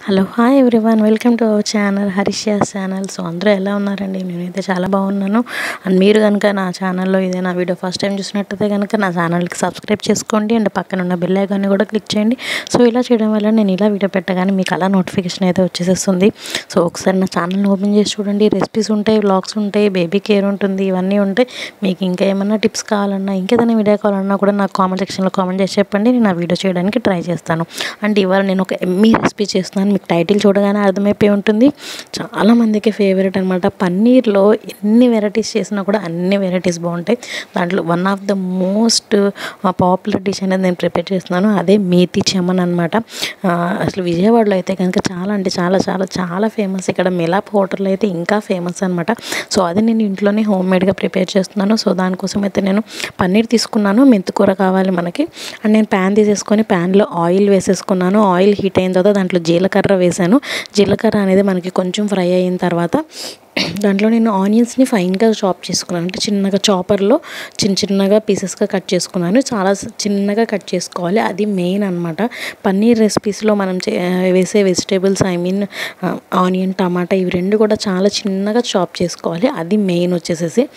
hello hi everyone welcome to our channel Harishya's channel so అందరూ ఎలా ఉన్నారండి నేనైతే చాలా బాగున్నాను అండ్ మీరు కనుక నా ఛానల్లో ఇదే నా వీడియో ఫస్ట్ టైం చూసినట్టయితే కనుక నా ఛానల్కి సబ్స్క్రైబ్ చేసుకోండి అండ్ పక్కన ఉన్న బెల్ ఐకాన్ని కూడా క్లిక్ చేయండి సో ఇలా చేయడం వల్ల నేను ఇలా వీడియో పెట్టగానే మీకు అలా నోటిఫికేషన్ అయితే వచ్చేసేస్తుంది సో ఒకసారి నా ఛానల్ని ఓపెన్ చేసి చూడండి రెసిపీస్ ఉంటాయి వ్లాగ్స్ ఉంటాయి బేబీ కేర్ ఉంటుంది ఇవన్నీ ఉంటాయి మీకు ఇంకా ఏమన్నా టిప్స్ కావాలన్నా ఇంకేదైనా వీడియో కావాలన్నా కూడా నాకు కామెంట్ సెక్షన్లో కామెంట్ చేసి చెప్పండి నేను ఆ వీడియో చేయడానికి ట్రై చేస్తాను అండ్ ఇవాళ నేను ఒక ఎమ్మీ రెసిపీ చేస్తున్నాను మీకు టైటిల్ చూడగానే అర్థమైపోయి ఉంటుంది చాలా మందికి ఫేవరెట్ అనమాట పన్నీర్లో ఎన్ని వెరైటీస్ చేసినా కూడా అన్ని వెరైటీస్ బాగుంటాయి దాంట్లో one of the most popular dish అనేది నేను ప్రిపేర్ చేస్తున్నాను అదే మేతి చెమన్ అనమాట అసలు విజయవాడలో అయితే కనుక చాలా అంటే చాలా చాలా చాలా ఫేమస్ ఇక్కడ మిలాప్ హోటల్లో అయితే ఇంకా ఫేమస్ అనమాట సో అది నేను ఇంట్లోనే హోమ్ మేడ్గా ప్రిపేర్ చేస్తున్నాను సో దానికోసం అయితే నేను పన్నీర్ తీసుకున్నాను మెంతికూర కావాలి మనకి అండ్ నేను ప్యాన్ తీసేసుకొని ప్యాన్లో ఆయిల్ వేసేసుకున్నాను ఆయిల్ హీట్ అయిన తర్వాత దాంట్లో జీలకర్ర వేసాను జీలకర్ర అనేది మనకి కొంచెం ఫ్రై అయిన తర్వాత దాంట్లో నేను ఆనియన్స్ని ఫైన్గా చాప్ చేసుకున్నాను అంటే చిన్నగా చాపర్లో చిన్న చిన్నగా పీసెస్గా కట్ చేసుకున్నాను చాలా చిన్నగా కట్ చేసుకోవాలి అది మెయిన్ అనమాట పన్నీర్ రెసిపీస్లో మనం వేసే వెజిటేబుల్స్ ఐ మీన్ ఆనియన్ టమాటా ఇవి రెండు కూడా చాలా చిన్నగా చాప్ చేసుకోవాలి అది మెయిన్ వచ్చేసేసి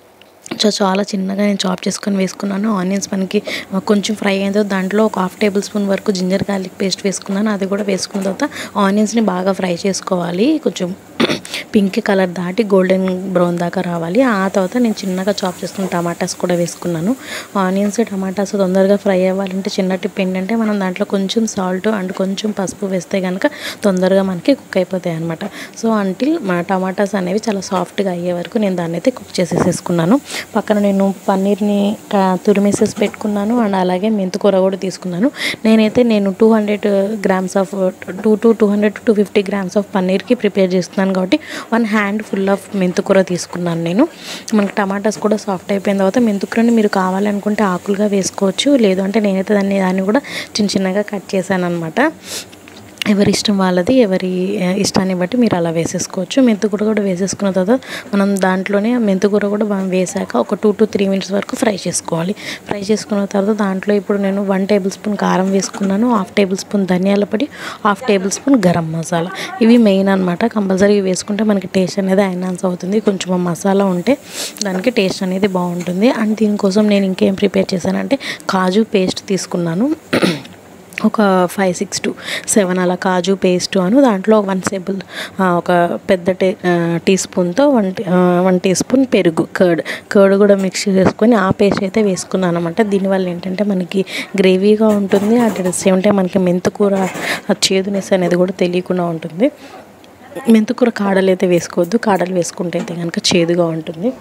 సో చాలా చిన్నగా నేను చాప్ చేసుకొని వేసుకున్నాను ఆనియన్స్ మనకి కొంచెం ఫ్రై అయిన తర్వాత దాంట్లో ఒక హాఫ్ టేబుల్ స్పూన్ వరకు జింజర్ గార్లిక్ పేస్ట్ వేసుకున్నాను అది కూడా వేసుకున్న తర్వాత ఆనియన్స్ని బాగా ఫ్రై చేసుకోవాలి కొంచెం పింక్ కలర్ దాటి గోల్డెన్ బ్రౌన్ దాకా రావాలి ఆ తర్వాత నేను చిన్నగా చాప్ చేసుకున్న టమాటాస్ కూడా వేసుకున్నాను ఆనియన్స్ టమాటాస్ తొందరగా ఫ్రై అవ్వాలంటే చిన్న టిప్ ఏంటంటే మనం దాంట్లో కొంచెం సాల్ట్ అండ్ కొంచెం పసుపు వేస్తే కనుక తొందరగా మనకి కుక్ అయిపోతాయి అనమాట సో అంటిల్ మన టమాటాస్ అనేవి చాలా సాఫ్ట్గా అయ్యే వరకు నేను దాన్ని అయితే కుక్ చేసేసేసుకున్నాను పక్కన నేను పన్నీర్ని తురిమేసేసి పెట్టుకున్నాను అండ్ అలాగే మెంతికూర కూడా తీసుకున్నాను నేనైతే నేను two hundred grams of two to two hundred two fifty grams of పన్నీర్కి ప్రిపేర్ చేస్తున్నాను కాబట్టి వన్ హ్యాండ్ ఫుల్ ఆఫ్ మెంతికూర తీసుకున్నాను నేను మనకి టమాటాస్ కూడా సాఫ్ట్ అయిపోయిన తర్వాత మెంతికూరని మీరు కావాలనుకుంటే ఆకులుగా వేసుకోవచ్చు లేదు అంటే నేనైతే దాన్ని దాన్ని కూడా చిన్న చిన్నగా కట్ చేశాను అనమాట ఎవరి ఇష్టం వాళ్ళది ఎవరి ఇష్టాన్ని బట్టి మీరు అలా వేసేసుకోవచ్చు మెంతికూర కూడా వేసేసుకున్న తర్వాత మనం దాంట్లోనే మెంతికూర కూడా మనం వేసాక ఒక టూ టు త్రీ మినిట్స్ వరకు ఫ్రై చేసుకోవాలి ఫ్రై చేసుకున్న తర్వాత దాంట్లో ఇప్పుడు నేను వన్ టేబుల్ స్పూన్ కారం వేసుకున్నాను హాఫ్ టేబుల్ స్పూన్ ధనియాల పొడి half table spoon garam masala ఇవి మెయిన్ అనమాట కంపల్సరీ వేసుకుంటే మనకి టేస్ట్ అనేది ఎన్హాన్స్ అవుతుంది కొంచెం మసాలా ఉంటే దానికి టేస్ట్ అనేది బాగుంటుంది అండ్ దీనికోసం నేను ఇంకేం ప్రిపేర్ చేశానంటే కాజు పేస్ట్ తీసుకున్నాను ఒక ఫైవ్ సిక్స్ టు సెవెన్ అలా కాజు పేస్ట్ అను దాంట్లో వన్ టేబుల్ ఒక పెద్ద టే టీ స్పూన్తో వన్ వన్ టీ స్పూన్ పెరుగు కర్డ్ కర్డ్ కూడా మిక్స్ చేసుకొని ఆ పేస్ట్ అయితే వేసుకున్నాను అనమాట దీనివల్ల ఏంటంటే మనకి గ్రేవీగా ఉంటుంది అట్ ద సేమ్ టైం మనకి మెంతుకూర చేదునెస్ అనేది కూడా తెలియకుండా ఉంటుంది మెంతుకూర కాడలు అయితే వేసుకోవద్దు కాడలు వేసుకుంటే అయితే కనుక చేదుగా ఉంటుంది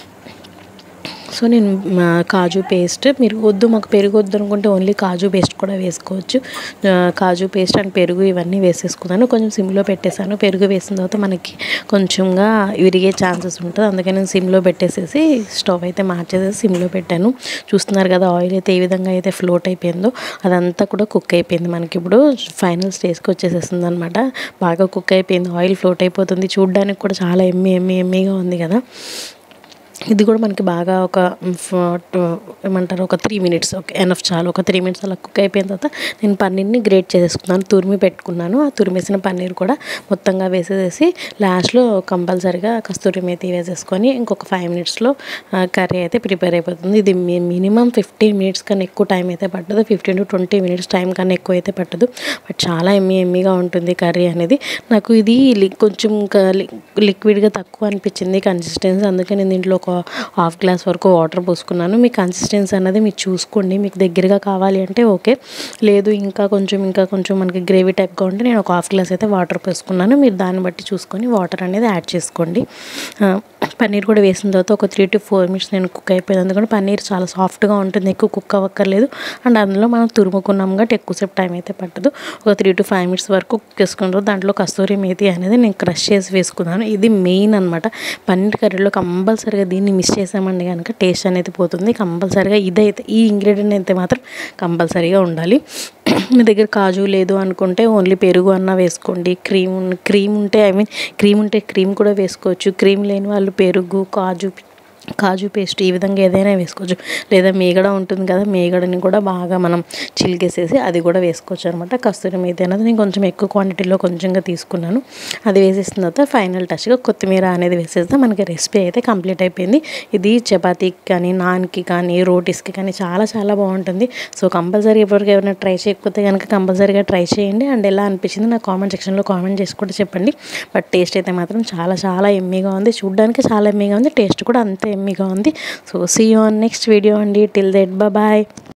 సో నేను కాజు పేస్ట్ మీరు వద్దు మాకు పెరుగు వద్దు అనుకుంటే ఓన్లీ కాజు పేస్ట్ కూడా వేసుకోవచ్చు కాజు పేస్ట్ అండ్ పెరుగు ఇవన్నీ వేసేసుకున్నాను కొంచెం సిమ్లో పెట్టేశాను పెరుగు వేసిన తర్వాత మనకి కొంచెంగా విరిగే ఛాన్సెస్ ఉంటుంది అందుకని నేను సిమ్లో పెట్టేసేసి స్టవ్ అయితే మార్చేసేసి సిమ్లో పెట్టాను చూస్తున్నారు కదా ఆయిల్ అయితే ఏ విధంగా అయితే ఫ్లోట్ అయిపోయిందో అదంతా కూడా కుక్ అయిపోయింది మనకి ఇప్పుడు ఫైనల్ స్టేజ్కి వచ్చేసేస్తుంది అనమాట బాగా కుక్ అయిపోయింది ఆయిల్ ఫ్లోట్ అయిపోతుంది చూడడానికి కూడా చాలా ఎమ్మి ఎమ్మి ఎమ్మిగా ఉంది కదా ఇది కూడా మనకి బాగా ఒక ఏమంటారు ఒక త్రీ మినిట్స్ ఓకే ఎనఫ్ చాలు ఒక త్రీ మినిట్స్ అలా కుక్ అయిపోయిన తర్వాత నేను పన్నీర్ని గ్రేట్ చేసేసుకున్నాను తురిమి పెట్టుకున్నాను ఆ తురిమేసిన పన్నీర్ కూడా మొత్తంగా వేసేసి లాస్ట్లో కంపల్సరిగా కస్తూరి మేతి వేసేసుకొని ఇంకొక ఫైవ్ మినిట్స్లో కర్రీ అయితే ప్రిపేర్ అయిపోతుంది ఇది మినిమం ఫిఫ్టీన్ మినిట్స్ కన్నా ఎక్కువ టైం అయితే పట్టదు fifteen to twenty minutes time కన్నా ఎక్కువ అయితే పట్టదు బట్ చాలా ఎమ్మి ఎమ్మిగా ఉంటుంది కర్రీ అనేది నాకు ఇది కొంచెం లిక్విడ్గా తక్కువ అనిపించింది కన్సిస్టెన్సీ అందుకే నేను దీంట్లో ఒక హాఫ్ గ్లాస్ వరకు వాటర్ పోసుకున్నాను మీ కన్సిస్టెన్సీ అనేది మీరు చూసుకోండి మీకు దగ్గరగా కావాలి అంటే ఓకే లేదు ఇంకా కొంచెం ఇంకా కొంచెం మనకి గ్రేవీ టైప్గా ఉంటే నేను ఒక హాఫ్ గ్లాస్ అయితే వాటర్ పోసుకున్నాను మీరు దాన్ని బట్టి చూసుకొని వాటర్ అనేది యాడ్ చేసుకోండి పన్నీర్ కూడా వేసిన తర్వాత ఒక త్రీ టు ఫోర్ మినిట్స్ నేను కుక్ అయిపోయింది ఎందుకంటే పన్నీర్ చాలా సాఫ్ట్గా ఉంటుంది ఎక్కువ కుక్ అవ్వక్కర్లేదు అండ్ అందులో మనం తురుముకున్నాం కాబట్టి ఎక్కువసేపు టైం అయితే పట్టదు ఒక త్రీ టు ఫైవ్ మినిట్స్ వరకు కుక్ చేసుకున్న దాంట్లో కస్తూరి మేతి అనేది నేను క్రష్ చేసి వేసుకున్నాను ఇది మెయిన్ అనమాట పన్నీర్ కర్రీలో కంపల్సరీగా దీన్ని మిస్ చేసామండి కనుక టేస్ట్ అనేది పోతుంది కంపల్సరీగా ఇదైతే ఈ ఇంగ్రీడియంట్ అయితే మాత్రం కంపల్సరీగా ఉండాలి మీ దగ్గర కాజు లేదు అనుకుంటే ఓన్లీ పెరుగు అన్న వేసుకోండి క్రీమ్ క్రీమ్ ఉంటే ఐ మీన్ క్రీమ్ ఉంటే క్రీమ్ కూడా వేసుకోవచ్చు క్రీమ్ లేని వాళ్ళు పెరుగు కాజు కాజు పేస్ట్ ఈ విధంగా ఏదైనా వేసుకోవచ్చు లేదా మీగడ ఉంటుంది కదా మీగడని కూడా బాగా మనం చిలికేసేసి అది కూడా వేసుకోవచ్చు అనమాట కస్తూరి మేతి అనేది నేను కొంచెం ఎక్కువ క్వాంటిటీలో కొంచెంగా తీసుకున్నాను అది వేసేసిన తర్వాత ఫైనల్ టచ్గా కొత్తిమీర అనేది వేసేస్తే మనకి రెసిపీ అయితే కంప్లీట్ అయిపోయింది ఇది చపాతీకి కానీ నాన్కి కానీ రోటీస్కి కానీ చాలా చాలా బాగుంటుంది సో కంపల్సరీ ఎవరికి ఎవరైనా ట్రై చేయకపోతే కనుక కంపల్సరీగా ట్రై చేయండి అండ్ ఎలా అనిపించింది నా కామెంట్ సెక్షన్లో కామెంట్ చేసి కూడా చెప్పండి బట్ టేస్ట్ అయితే మాత్రం చాలా చాలా ఎమ్మీగా ఉంది చూడడానికి చాలా ఎమ్మీగా ఉంది టేస్ట్ కూడా అంతే ఎమ్మీగా ఉంది so see on next video అండి టిల్ దెట్ బాయ్